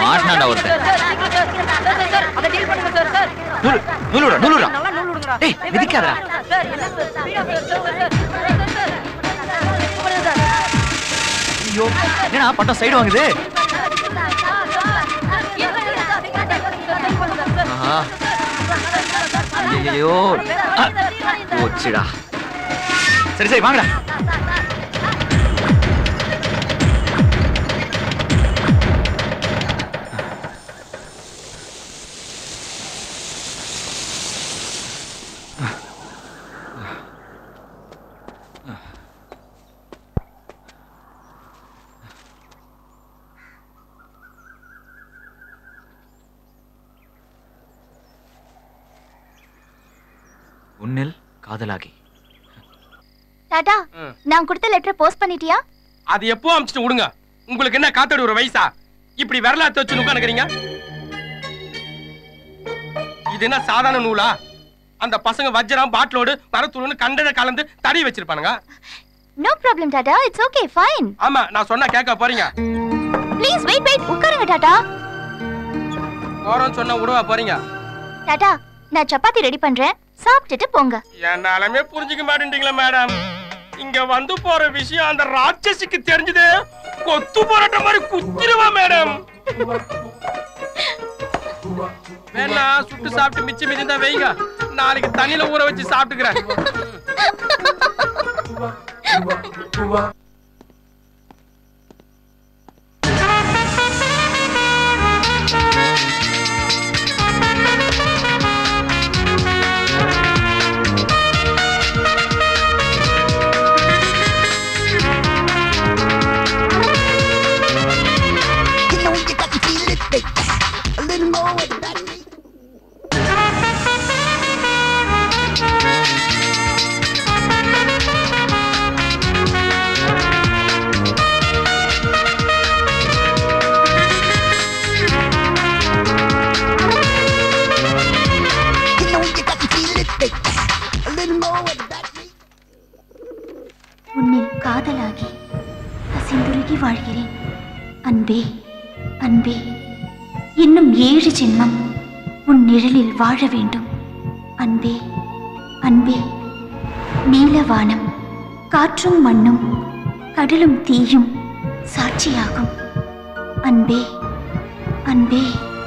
மாட்டினாண்டா ஒருத்தன் அதை டீல் பண்ணுங்க சார் சார் நூலு நூலுடா நூலுடா நல்லா நூல் விடுங்கடா டேய் மிதிக்காதடா சார் என்ன சார் ஸ்பீடா சார் சார் சார் சார் பண்ணுங்க சார் ஐயோ என்னடா பட்டம் சைடு வாங்குது ஆஹா ஐயோ போச்சுடா சரி சரி வாங்கடா உன்னில் காதலாகி டாடா நான் கொடுத்த லெட்டரை போஸ்ட் பண்ணிட்டியா அது எப்போ அமிச்சிட்டு விடுங்க உங்களுக்கு என்ன காத்தடி ஒரு வயசா இப்படி விரலாத்து வச்சு உட்காந்துக்கிறீங்க இது என்ன சாதாரண நூலா அந்த பசங்க வஜ்ரம் பாட்டிலோடு மரத்தூள்னு கண்டதை கலந்து தடி வச்சிருப்பானுங்க no problem tata it's okay fine ஆமா நான் சொன்னா கேட்க போறீங்க ப்ளீஸ் வெயிட் வெயிட் உட்காருங்க டாடா போறோம்னு சொன்னா விடுவா போறீங்க டாடா நான் சப்பாத்தி ரெடி பண்றேன் சாப்பிட்டுட்டு போங்க என்னாலுமே புரிஞ்சுக்க மாட்டேன்றீங்களா மேடம் இங்க வந்து போற விஷயம் அந்த ராட்சசிக்கு தெரிஞ்சது கொத்து போராட்ட மாதிரி குத்திருவா மேடம் வேணா சுட்டு சாப்பிட்டு மிச்சம் மிச்சம் தான் வைங்க நாளைக்கு தண்ணியில ஊற வச்சு சாப்பிட்டுக்கிறேன் You know you got to feel it, baby. A little more with that. You know you got to feel it, baby. A little more with that. உன்னில் காதலாகி அசிந்துருகி வாழ்கிறேன் அன்பே அன்பே இன்னும் ஏழு ஜென்மம் உன் நிழலில் வாழ வேண்டும் அன்பே அன்பே நீலவானம் காற்றும் மண்ணும் கடலும் தீயும் சாட்சியாகும் அன்பே அன்பே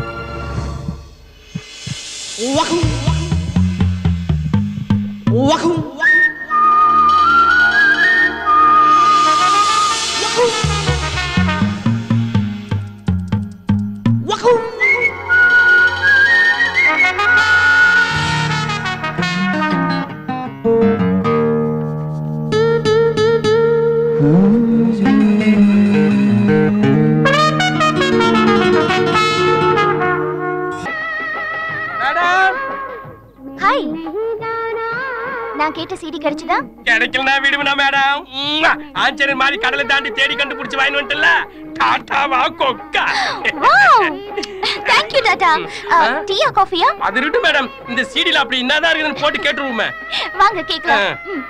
மேடம் ஹாய் நான் கேட்ட சிடி கிடைச்சதா கிடைக்கலனா விடுவனா மேடம் உம்மா. ஆஞ்சநேயர் மாதிரி கடலை தாண்டி தேடி கண்டுபிடிச்சு வாங்கி வந்துட்டல டாட்டாவா கொக்கா வாவ் தேங்க் யூ டாடா டீயா காஃபியா அது இருக்கு மேடம் இந்த சீடில அப்படி என்னதான் இருக்குதுன்னு போட்டு கேட்டுருவோமே வாங்க கேக்கலாம் ஆ. ம்.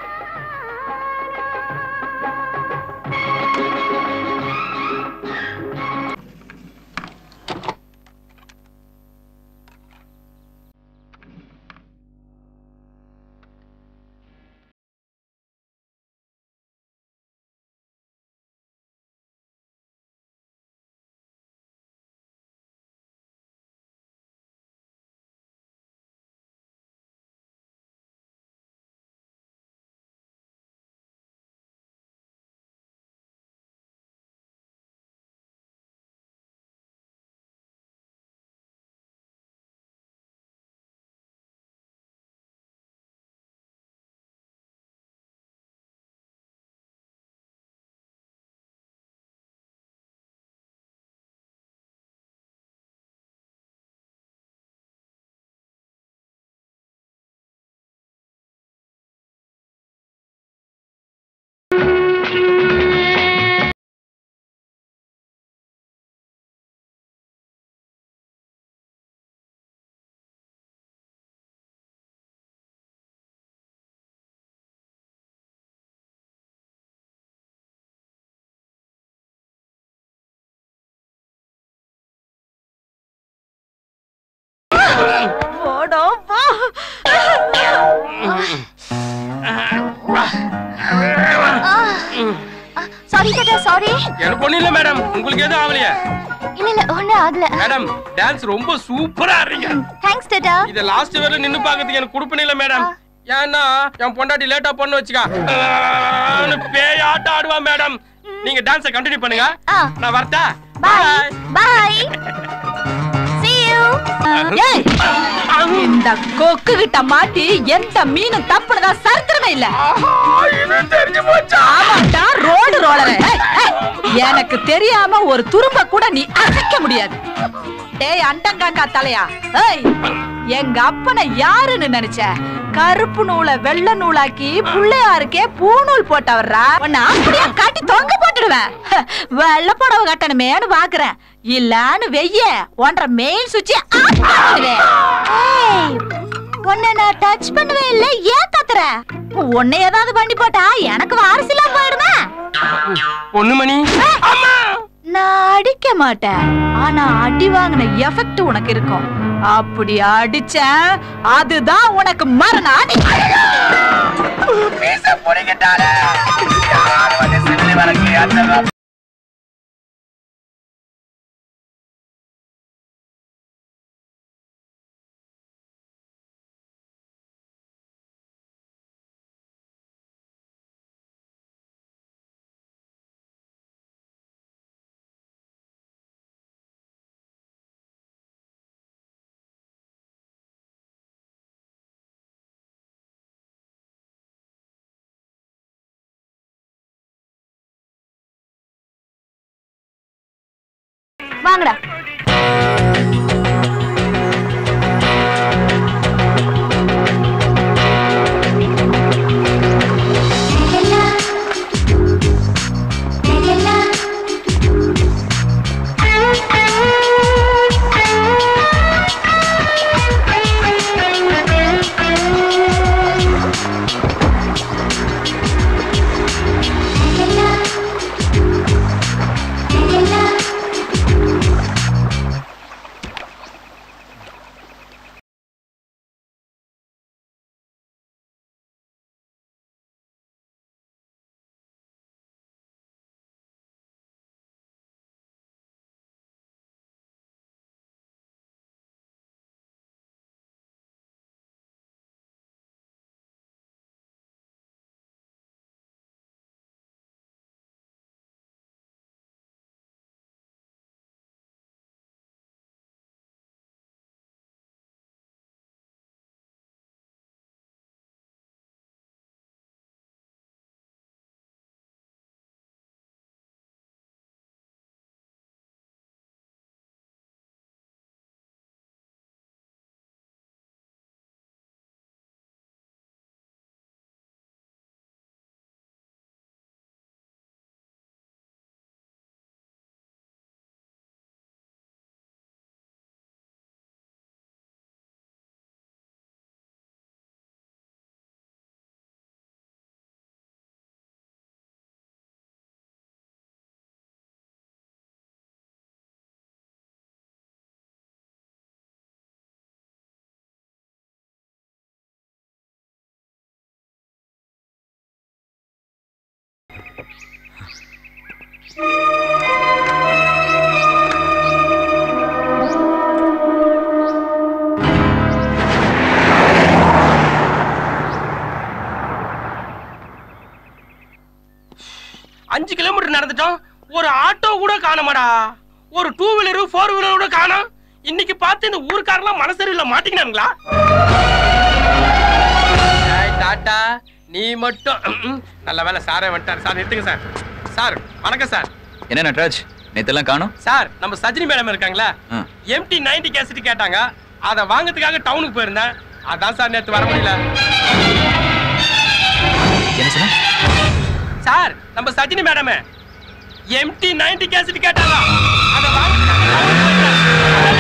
சாரி டாடா சாரி எனக்கு ஒண்ணும் இல்ல மேடம் உங்களுக்கு எதுவும் ஆகலையா இல்ல இல்ல ஒண்ணும் ஆகல மேடம் டான்ஸ் ரொம்ப சூப்பரா ஆடுறீங்க தேங்க்ஸ் டாடா இத லாஸ்ட் வரை நின்னு பாக்கிறதுக்கு எனக்கு குடுப்பனே இல்ல மேடம் ஏன்னா என் பொண்டாட்டி லேட்டா பண்ண வச்சுக்கா ஆன்னு பேயாட்ட ஆடுவா மேடம் நீங்க டான்ஸ கண்டினியூ பண்ணுங்க ஆ. நான் வரட்டா பாய் பாய் see you ஏய், இந்த கொக்கு கிட்ட மாட்டி எந்த மீனும் தப்புனதா சரித்திரமே இல்ல தெரிஞ்சு போச்சா ஆமாண்டா ரோடு ரோலர் எனக்கு தெரியாம ஒரு துரும்ப கூட நீ அசைக்க முடியாது டேய் அண்டங்காக்கா தலையா ஏய் எங்க அப்பனை யாருன்னு நினைச்ச கருப்பு நூலை வெள்ளை நூலாக்கி புள்ளையாருக்கே பூநூல் போட்டவர்ரா உன்னை அப்படியே காட்டி தொங்க போட்டுடுவேன் ஹ, வெள்ளை புடவை கட்டணுமேன்னு பாக்குறேன் இல்லன்னு வெய்ய ஒன்றரை மெயின் சுவிட்ச் ஆஃப் பண்ணிடுவேன் ஏய் உன்னை நான் டச் பண்ணவே இல்ல ஏன் கத்துற உன்னை ஏதாவது பண்ணி போட்டா எனக்கு வாரிசுலாம் போயிடுமே பொண்ணுமணி அம்மா நான் அடிக்க மாட்டேன் ஆனா அடி வாங்கின எஃபெக்ட் உனக்கு இருக்கும் அப்படி அடிச்சேன் அதுதான் உனக்கு மரண அடி மீச பொடிக்கிட்டாலே யாரு வந்து சிறுனி வழக்கு அந்த வாங்கடா அஞ்சு கிலோமீட்டர் நடந்துட்டோம் ஒரு ஆட்டோ கூட காணமாடா ஒரு டூ வீலரு ஃபோர் வீலர் கூட காணோம் இன்னைக்கு பார்த்து இந்த ஊருக்காரெல்லாம் மனசரியில மாட்டிக்கினாங்களா ஏய், டாட்டா நீ மட்டும் ம், ம். நல்ல வேலை சாரே வந்துட்டார் சார் நிறுத்துங்க சார் சார் வணக்கம் சார் என்ன நட்ராஜ் நேத்தெல்லாம் காணும் சார் நம்ம சஜினி மேடம் இருக்காங்களா ஆ. எம்டி நைன்டி கேசட் கேட்டாங்க அதை வாங்கறதுக்காக டவுனுக்கு போயிருந்தேன் அதான் சார் நேத்து வர முடியல என்ன சொன்ன சார் நம்ம Sajini madam MD ninety cassette கேட்டாங்க அதை வாங்கறதுக்காக town க்கு போயிருந்தேன்.